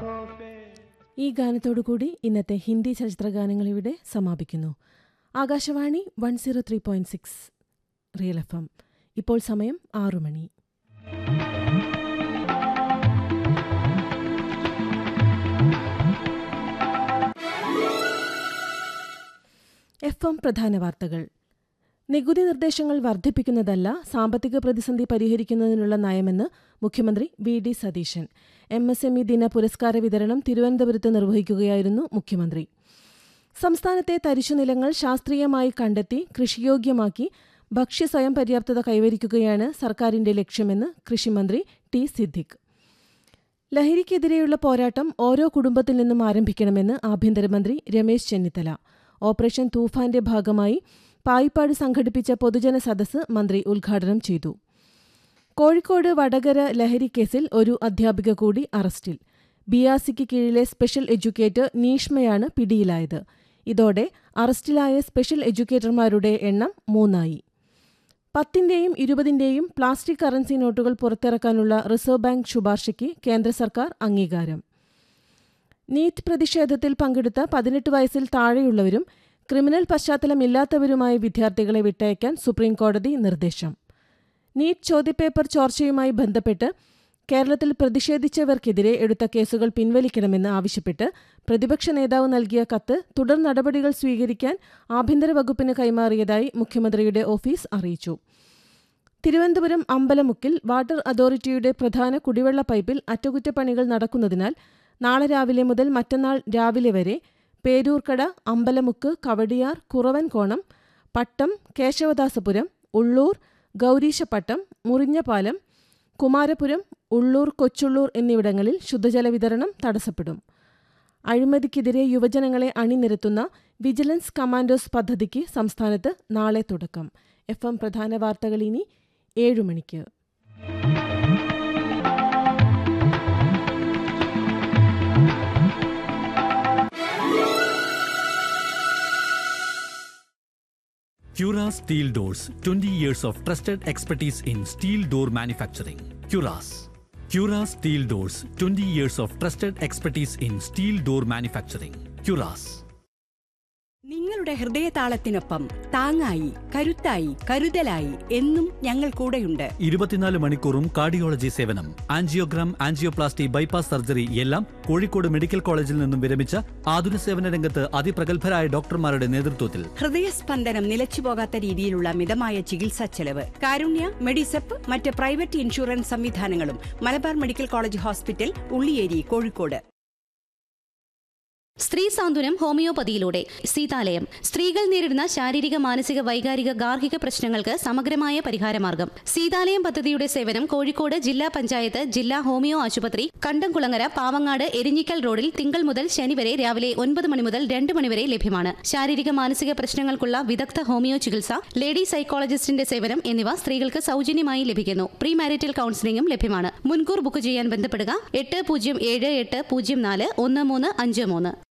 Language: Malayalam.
ഈ ഗാനത്തോടുകൂടി ഇന്നത്തെ ഹിന്ദി ചലച്ചിത്ര ഗാനങ്ങൾ ഇവിടെ സമാപിക്കുന്നു Akashvani one zero three point six real F M ഇപ്പോൾ സമയം ആറു മണി എഫ് എം പ്രധാന വാർത്തകൾ നികുതി നിർദ്ദേശങ്ങൾ വർദ്ധിപ്പിക്കുന്നതല്ല സാമ്പത്തിക പ്രതിസന്ധി പരിഹരിക്കുന്നതിനുള്ള നയമെന്ന് മുഖ്യമന്ത്രി V D Satheesan M S M E ദിന പുരസ്കാര വിതരണം തിരുവനന്തപുരത്ത് നിർവഹിക്കുകയായിരുന്നു മുഖ്യമന്ത്രി സംസ്ഥാനത്തെ തരിശുനിലങ്ങൾ ശാസ്ത്രീയമായി കണ്ടെത്തി കൃഷിയോഗ്യമാക്കി ഭക്ഷ്യ സ്വയം പര്യാപ്തത കൈവരിക്കുകയാണ് സർക്കാരിന്റെ ലക്ഷ്യമെന്ന് കൃഷിമന്ത്രി ടി സിദ്ദിഖ് ലഹരിക്കെതിരെയുള്ള പോരാട്ടം ഓരോ കുടുംബത്തിൽ നിന്നും ആരംഭിക്കണമെന്ന് ആഭ്യന്തരമന്ത്രി രമേശ് ചെന്നിത്തല ഓപ്പറേഷൻ തൂഫാന്റെ ഭാഗമായി പായിപ്പാട് സംഘടിപ്പിച്ച പൊതുജന സദസ്സ് മന്ത്രി ഉദ്ഘാടനം ചെയ്തു കോഴിക്കോട് വടകര ലഹരിക്കേസിൽ ഒരു അധ്യാപിക കൂടി അറസ്റ്റിൽ ബിയാസിക്ക് കീഴിലെ സ്പെഷ്യൽ എഡ്യൂക്കേറ്റർ നീഷ്മയാണ് പിടിയിലായത് ഇതോടെ അറസ്റ്റിലായ സ്പെഷ്യൽ എഡ്യൂക്കേറ്റർമാരുടെ എണ്ണം മൂന്നായി പത്തിന്റെയും ഇരുപതിന്റെയും പ്ലാസ്റ്റിക് കറൻസി നോട്ടുകൾ പുറത്തിറക്കാനുള്ള റിസർവ് ബാങ്ക് ശുപാർശയ്ക്ക് കേന്ദ്ര സർക്കാർ അംഗീകാരം നീറ്റ് പ്രതിഷേധത്തിൽ പങ്കെടുത്ത പതിനെട്ട് വയസ്സിൽ താഴെയുള്ളവരും ക്രിമിനൽ പശ്ചാത്തലമില്ലാത്തവരുമായ വിദ്യാർത്ഥികളെ വിട്ടയക്കാൻ സുപ്രീംകോടതി നിർദ്ദേശം നീറ്റ് ചോദ്യപേപ്പർ ചോർച്ചയുമായി ബന്ധപ്പെട്ട് കേരളത്തിൽ പ്രതിഷേധിച്ചവർക്കെതിരെ എടുത്ത കേസുകൾ പിൻവലിക്കണമെന്ന് ആവശ്യപ്പെട്ട് പ്രതിപക്ഷ നേതാവ് നൽകിയ കത്ത് തുടർ നടപടികൾ സ്വീകരിക്കാൻ ആഭ്യന്തര വകുപ്പിന് കൈമാറിയതായി മുഖ്യമന്ത്രിയുടെ ഓഫീസ് അറിയിച്ചു തിരുവനന്തപുരം അമ്പലമുക്കിൽ വാട്ടർ അതോറിറ്റിയുടെ പ്രധാന കുടിവെള്ള പൈപ്പിൽ അറ്റകുറ്റപ്പണികൾ നടക്കുന്നതിനാൽ നാളെ രാവിലെ മുതൽ മറ്റന്നാൾ രാവിലെ വരെ പേരൂർക്കട അമ്പലമുക്ക് കവടിയാർ കുറവൻകോണം പട്ടം കേശവദാസപുരം ഉള്ളൂർ ഗൗരീശപ്പട്ടം മുറിഞ്ഞപാലം കുമാരപുരം ഉള്ളൂർ കൊച്ചുള്ളൂർ എന്നിവിടങ്ങളിൽ ശുദ്ധജല വിതരണം തടസ്സപ്പെടും അഴിമതിക്കെതിരെ യുവജനങ്ങളെ അണിനിരത്തുന്ന വിജിലൻസ് കമാൻഡോസ് പദ്ധതിക്ക് സംസ്ഥാനത്ത് നാളെ തുടക്കം എഫ് എം പ്രധാന വാർത്തകൾ ഇനി ഏഴു മണിക്ക് Cura Steel Doors 20 years of trusted expertise in steel door manufacturing. Curas. Cura Steel Doors 20 years of trusted expertise in steel door manufacturing. Curas. നിങ്ങളുടെ ഹൃദയതാളത്തിനൊപ്പം താങ്ങായി കരുത്തായി കരുതലായി എന്നും ഞങ്ങൾ കൂടെയുണ്ട് ഇരുപത്തിനാല് മണിക്കൂറും കാർഡിയോളജി സേവനം ആൻജിയോഗ്രാം ആൻജിയോപ്ലാസ്റ്റി ബൈപ്പാസ് സർജറി എല്ലാം കോഴിക്കോട് മെഡിക്കൽ കോളേജിൽ നിന്നും വിരമിച്ച ആതുര സേവന രംഗത്ത് അതിപ്രഗത്ഭരായ ഡോക്ടർമാരുടെ നേതൃത്വത്തിൽ ഹൃദയസ്പന്ദനം നിലച്ചുപോകാത്ത രീതിയിലുള്ള മിതമായ ചികിത്സാ ചെലവ് കാരുണ്യ മെഡിസെപ്പ് മറ്റ് പ്രൈവറ്റ് ഇൻഷുറൻസ് സംവിധാനങ്ങളും Malabar medical college hospital Ulliyeri Kozhikode സ്ത്രീ സാന്ത്വനം ഹോമിയോപ്പതിയിലൂടെ സീതാലയം സ്ത്രീകൾ നേരിടുന്ന ശാരീരിക മാനസിക വൈകാരിക ഗാർഹിക പ്രശ്നങ്ങൾക്ക് സമഗ്രമായ പരിഹാരമാർഗം സീതാലയം പദ്ധതിയുടെ സേവനം കോഴിക്കോട് ജില്ലാ പഞ്ചായത്ത് ജില്ലാ ഹോമിയോ ആശുപത്രി കണ്ടംകുളങ്ങര പാവങ്ങാട് എരിഞ്ഞിക്കൽ റോഡിൽ തിങ്കൾ മുതൽ ശനി വരെ രാവിലെ ഒൻപത് മണി മുതൽ രണ്ട് മണിവരെ ലഭ്യമാണ് ശാരീരിക മാനസിക പ്രശ്നങ്ങൾക്കുള്ള വിദഗ്ധ ഹോമിയോ ചികിത്സ ലേഡി സൈക്കോളജിസ്റ്റിന്റെ സേവനം എന്നിവ സ്ത്രീകൾക്ക് സൗജന്യമായി ലഭിക്കുന്നു പ്രീ മാരിറ്റൽ കൌൺസിലിംഗും ലഭ്യമാണ് മുൻകൂർ ബുക്ക് ചെയ്യാൻ ബന്ധപ്പെടുക എട്ട് പൂജ്യം ഏഴ് എട്ട് പൂജ്യം നാല് ഒന്ന് മൂന്ന് അഞ്ച് മൂന്ന്